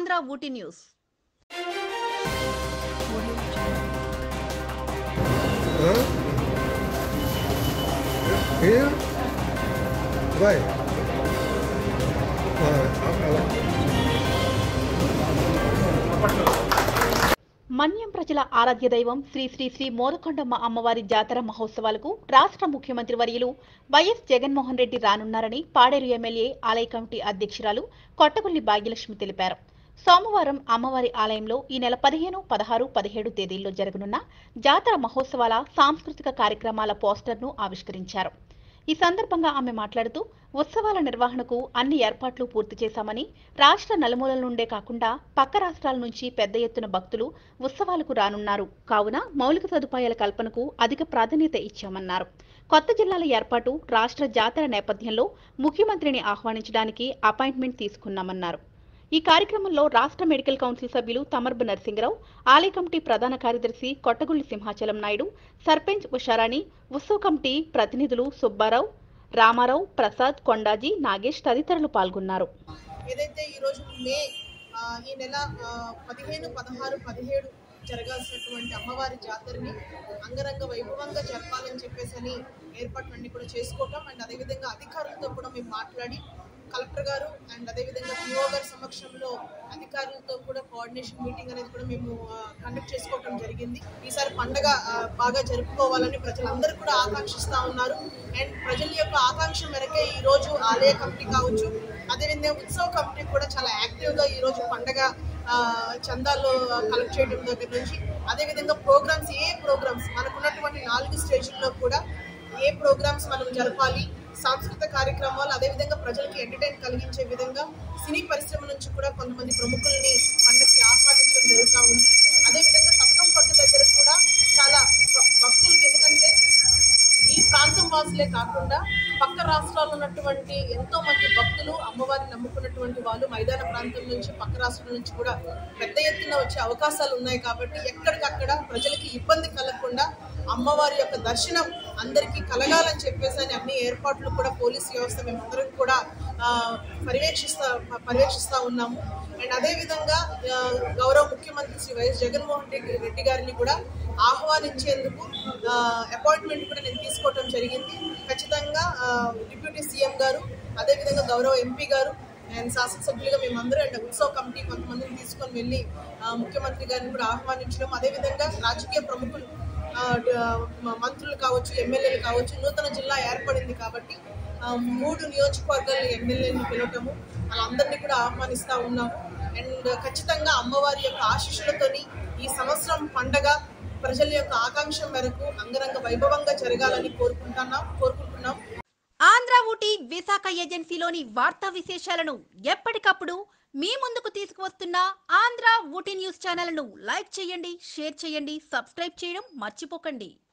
Andhra Ooty news Hein Here? Right. Uh, I'm, I like Manyam ప్రజల ఆరాధ్య దైవం శ్రీ శ్రీ శ్రీ మోదకొండమ్మ అమ్మవారి జాతర మహోత్సవాలకు రాష్ట్ర ముఖ్యమంత్రి వర్యులు వైఎస్ జగన్మోహన్ రెడ్డి రానున్నారని పాడేరు ఎమ్మెల్యే ఆలయ కమిటీ అధ్యక్షురాలు కొట్టగుల్లి భాగ్యలక్ష్మి తెలిపారు సోమవారం అమ్మవారి ఆలయంలో ఈ నెల పదిహేను పదహారు పదిహేడు తేదీల్లో జరగనున్న జాతర మహోత్సవాల సాంస్కృతిక కార్యక్రమాల పోస్టర్ను ఆవిష్కరించారు ఈ సందర్భంగా ఆమె మాట్లాడుతూ ఉత్సవాల నిర్వహణకు అన్ని ఏర్పాట్లు పూర్తి చేశామని రాష్ట్ర నలుమూలల నుండే కాకుండా పక్క రాష్ట్రాల నుంచి పెద్ద ఎత్తున భక్తులు ఉత్సవాలకు రానున్నారు కావున మౌలిక సదుపాయాల కల్పనకు అధిక ప్రాధాన్యత ఇచ్చామన్నారు కొత్త జిల్లాల ఏర్పాటు రాష్ట్ర జాతర నేపథ్యంలో ముఖ్యమంత్రిని ఆహ్వానించడానికి అపాయింట్మెంట్ తీసుకున్నామన్నారు ఈ కార్యక్రమంలో రాష్ట్ర మెడికల్ కౌన్సిల్ సభ్యులు తమర్బ నరసింగరావు ఆలయ కమిటీ ప్రధాన కార్యదర్శి కొట్టగుళ్లి సింహాచలం నాయుడు సర్పంచ్ ఉషారాణి ఉత్సవ కమిటీ ప్రతినిధులు సుబ్బారావు రామారావు ప్రసాద్ కొండాజీ నాగేష్ తదితరులు పాల్గొన్నారు ఏదైతే ఈరోజు మే ఆ, ఈ నెల ఆ, పదిహేను పదహారు పదిహేడు జరగాల్సినటువంటి అమ్మవారి జాతరని అంగరంగ వైభవంగా జరపాలని చెప్పేసి అని ఏర్పాట్లన్నీ కూడా చేసుకోవటం అండ్ అదేవిధంగా అధికారులతో కూడా మేము మాట్లాడి కలెక్టర్ గారు అండ్ అదేవిధంగా పిఓ గారి సమక్షంలో అధికారులతో కూడా కోఆర్డినేషన్ మీటింగ్ అనేది కూడా మేము కండక్ట్ చేసుకోవడం జరిగింది ఈసారి పండగ ఆ, బాగా జరుపుకోవాలని ప్రజలందరూ కూడా ఆకాంక్షిస్తూ ఉన్నారు అండ్ ప్రజల యొక్క ఆకాంక్ష మేరకే ఈ రోజు ఆలయ కమిటీ కావచ్చు అదేవిధంగా ఉత్సవ కమిటీ కూడా చాలా యాక్టివ్గా ఈ రోజు పండగ ఆ, చందాలు కలెక్ట్ చేయడం దగ్గర నుంచి అదేవిధంగా ప్రోగ్రామ్స్ ఏ ప్రోగ్రామ్స్ మనకున్నటువంటి నాలుగు స్టేజ్ల్లో కూడా ఏ ప్రోగ్రామ్స్ మనం జరపాలి సాంస్కృతిక కార్యక్రమాలు అదేవిధంగా ప్రజలకి ఎంటర్టైన్ కలిగించే విధంగా సినీ పరిశ్రమ నుంచి కూడా కొంతమంది ప్రముఖుల్ని పండగకి ఆహ్వానించడం జరుగుతూ ఉంది అదేవిధంగా సత్తం పట్టు దగ్గర కూడా చాలా భ- భక్తులకి ఎందుకంటే ఈ ప్రాంతం వాసులే కాకుండా పక్క రాష్ట్రాల్లో ఉన్నటువంటి ఎంతో మంది భక్తులు అమ్మవారిని నమ్ముకున్నటువంటి వాళ్ళు మైదాన ప్రాంతం నుంచి పక్క రాష్ట్రాల నుంచి కూడా పెద్ద ఎత్తున వచ్చే అవకాశాలు ఉన్నాయి కాబట్టి ఎక్కడికక్కడ ప్రజలకి ఇబ్బంది కలగకుండా అమ్మవారి యొక్క దర్శనం అందరికీ కలగాలని చెప్పేసి అని అన్ని ఏర్పాట్లు కూడా పోలీస్ వ్యవస్థ మేమందరం కూడా ఆ, పర్యవేక్షిస్తా పర్యవేక్షిస్తా ఉన్నాము అండ్ అదేవిధంగా ఆ, గౌరవ ముఖ్యమంత్రి శ్రీ వైఎస్ జగన్మోహన్ రెడ్డి రెడ్డి గారిని కూడా ఆహ్వానించేందుకు అపాయింట్మెంట్ కూడా నేను తీసుకోవటం జరిగింది ఖచ్చితంగా ఆ, డిప్యూటీ సీఎం గారు అదేవిధంగా గౌరవ ఎంపీ గారు అండ్ శాసనసభ్యులుగా మేమందరూ అండ్ ఉత్సవ కమిటీ కొంతమందిని తీసుకొని వెళ్ళి ఆ, ముఖ్యమంత్రి గారిని కూడా ఆహ్వానించడం అదేవిధంగా రాజకీయ ప్రముఖులు ఆ, డ- మ- మంత్రులు కావచ్చు ఎమ్మెల్యేలు కావచ్చు నూతన జిల్లా ఏర్పడింది కాబట్టి ఆ, మూడు నియోజకవర్గాల ఎమ్మెల్యేలను పిలవటము వాళ్ళందరినీ కూడా ఆహ్వానిస్తూ ఉన్నాము అండ్ ఖచ్చితంగా అమ్మవారి యొక్క ఆశీస్సులతోని ఈ సంవత్సరం పండగ ప్రజల యొక్క ఆకాంక్ష మేరకు అంగరంగ వైభవంగా జరగాలని కోరుకుంటున్నాం కోరుకుంటున్నాం ఆంధ్ర ఊటీ విశాఖ ఏజెన్సీలోని వార్తా విశేషాలను ఎప్పటికప్పుడు మీ ముందుకు తీసుకువస్తున్న ఆంధ్ర ఊటీ న్యూస్ ఛానల్ను లైక్ చేయండి షేర్ చేయండి సబ్స్క్రైబ్ చేయడం మర్చిపోకండి